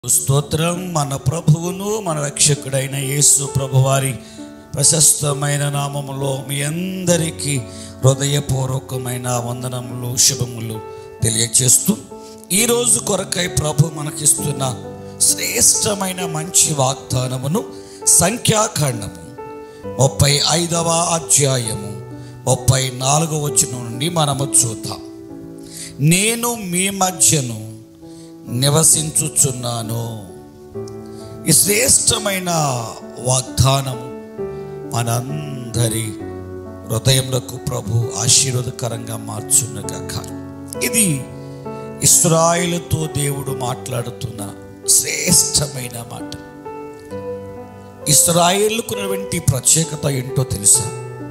స్తోత్రం మన ప్రభువును మన రక్షకుడైన యేసు ప్రభువారి ప్రశస్తమైన నామములో మీ అందరికీ హృదయపూర్వకమైన వందనములు శుభములు తెలియచేస్తూ ఈరోజు కొరకై ప్రభు మనకిస్తున్న శ్రేష్టమైన మంచి వాగ్దానమును సంఖ్యాకాండము ముప్పై ఐదవ అధ్యాయము ముప్పై నాలుగవ వచనం నుండి మనము చూద్దాం నేను మీ మధ్యను నివసించుచున్నాను ఈ శ్రేష్టమైన వాగ్దానం మనందరి హృదయములకు ప్రభు ఆశీర్వదకరంగా మార్చున్నగాక ఇది ఇస్రాయిలతో దేవుడు మాట్లాడుతున్న శ్రేష్టమైన మాట ఇస్రాయేళ్ళకున్నటువంటి ప్రత్యేకత ఏంటో తెలుసా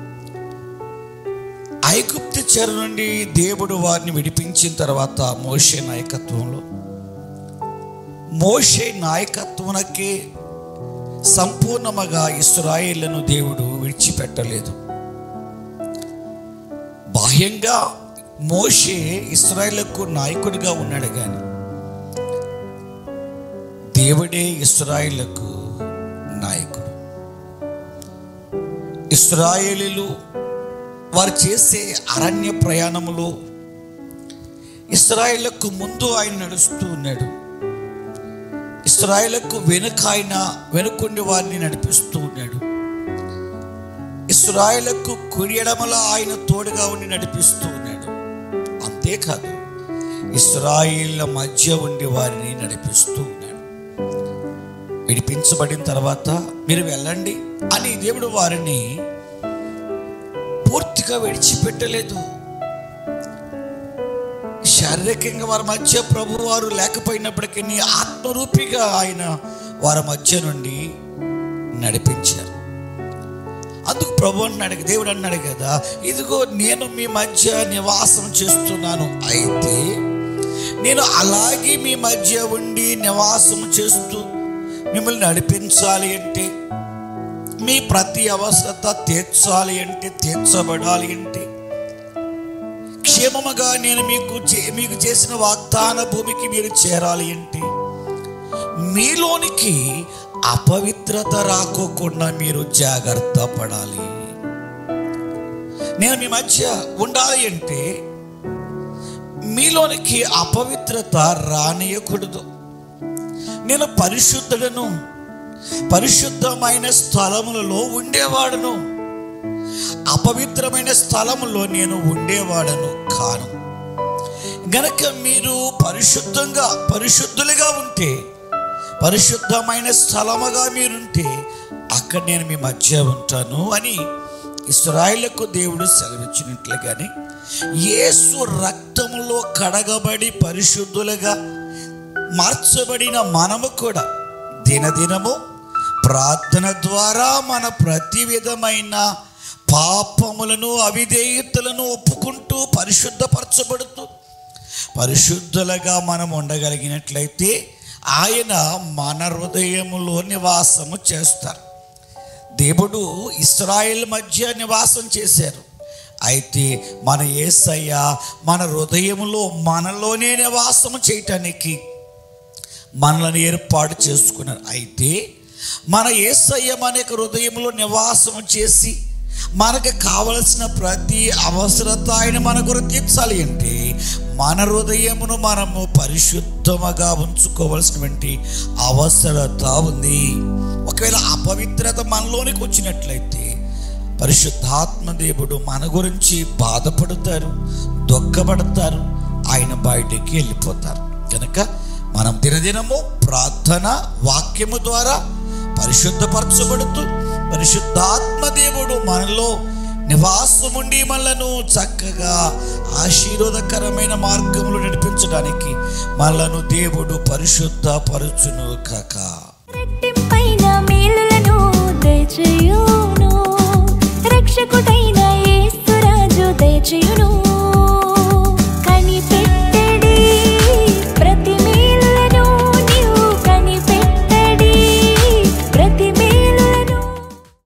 ఐగుప్తు చెర నుండి దేవుడు వారిని విడిపించిన తర్వాత మోషే నాయకత్వంలో మోషే నాయకత్వనకే సంపూర్ణముగా ఇస్రాయేళ్లను దేవుడు విడిచిపెట్టలేదు బాహ్యంగా మోషే ఇస్రాయేళ్లకు నాయకుడిగా ఉన్నాడు కానీ దేవుడే ఇస్రాయేళ్లకు నాయకుడు ఇస్రాయేలీలు వారు చేసే అరణ్య ప్రయాణములో ఇస్రాయేళ్లకు ముందు ఆయన నడుస్తూ ఉన్నాడు ఇస్రాయేళ్లకు వెనుక ఆయన వెనుకుండి వారిని నడిపిస్తూ ఉన్నాడు ఇస్రాయేళ్లకు కుడి ఎడమల ఆయన తోడుగా ఉండి నడిపిస్తూ ఉన్నాడు అంతేకాదు ఇస్రాయిల్ల మధ్య ఉండి వారిని నడిపిస్తూ ఉన్నాడు విడిపించబడిన తర్వాత మీరు వెళ్ళండి అని దేవుడు వారిని పూర్తిగా విడిచిపెట్టలేదు శారీరకంగా వారి మధ్య ప్రభు వారు లేకపోయినప్పటికీ ఆత్మరూపిగా ఆయన వారి మధ్య నుండి నడిపించారు అందుకు ప్రభు అంటున్నాడు దేవుడు అన్నాడు కదా ఇదిగో నేను మీ మధ్య నివాసం చేస్తున్నాను అయితే నేను అలాగే మీ మధ్య ఉండి నివాసం చేస్తూ మిమ్మల్ని నడిపించాలి అంటే మీ ప్రతి అవసరత తీర్చాలి అంటే తీర్చబడాలి అంటే క్షేమముగా నేను మీకు చే- మీకు చేసిన వాగ్దాన భూమికి మీరు చేరాలి అంటే మీలోనికి అపవిత్రత రాకోకుండా మీరు జాగ్రత్త పడాలి నేను మీ మధ్య ఉండాలి అంటే మీలోనికి అపవిత్రత రానియకూడదు నేను పరిశుద్ధుడను పరిశుద్ధమైన స్థలములలో ఉండేవాడును అపవిత్రమైన స్థలములో నేను ఉండేవాడను కాను గనక మీరు పరిశుద్ధంగా పరిశుద్ధులుగా ఉంటే పరిశుద్ధమైన స్థలముగా మీరుంటే అక్కడ నేను మీ మధ్య ఉంటాను అని ఇస్రాయిలకు దేవుడు సెలవిచ్చినట్లుగానే యేసు రక్తములో కడగబడి పరిశుద్ధులుగా మార్చబడిన మనము కూడా దినదినము ప్రార్థన ద్వారా మన ప్రతి విధమైన పాపములను అవిధేయతలను ఒప్పుకుంటూ పరిశుద్ధపరచబడుతూ పరిశుద్ధులుగా మనం ఉండగలిగినట్లయితే ఆయన మన హృదయములో నివాసము చేస్తారు దేవుడు ఇస్రాయేల్ మధ్య నివాసం చేశారు అయితే మన యేసయ్య మన హృదయములో మనలోనే నివాసము చేయటానికి మనల్ని ఏర్పాటు చేసుకున్నారు అయితే మన యేసయ్య మన యొక్క హృదయంలో నివాసం చేసి మనకు కావలసిన ప్రతి అవసరత ఆయన మన కొరకు తీర్చాలి అంటే మన హృదయమును మనము పరిశుద్ధముగా ఉంచుకోవలసినటువంటి అవసరత ఉంది ఒకవేళ అపవిత్రత మనలోనికి వచ్చినట్లయితే పరిశుద్ధాత్మ దేవుడు మన గురించి బాధపడతారు దుఃఖపడతారు ఆయన బయటికి వెళ్ళిపోతారు కనుక మనం దినదినము ప్రార్థన వాక్యము ద్వారా పరిశుద్ధపరచబడుతూ పరిశుద్ధాత్మ దేవుడు మనలో నివాసముండి మనలను చక్కగా ఆశీర్వాదకరమైన మార్గములు నడిపించడానికి మనలను దేవుడు పరిశుద్ధపరచును కాక రెట్టింపైన మేలులను దయచేయు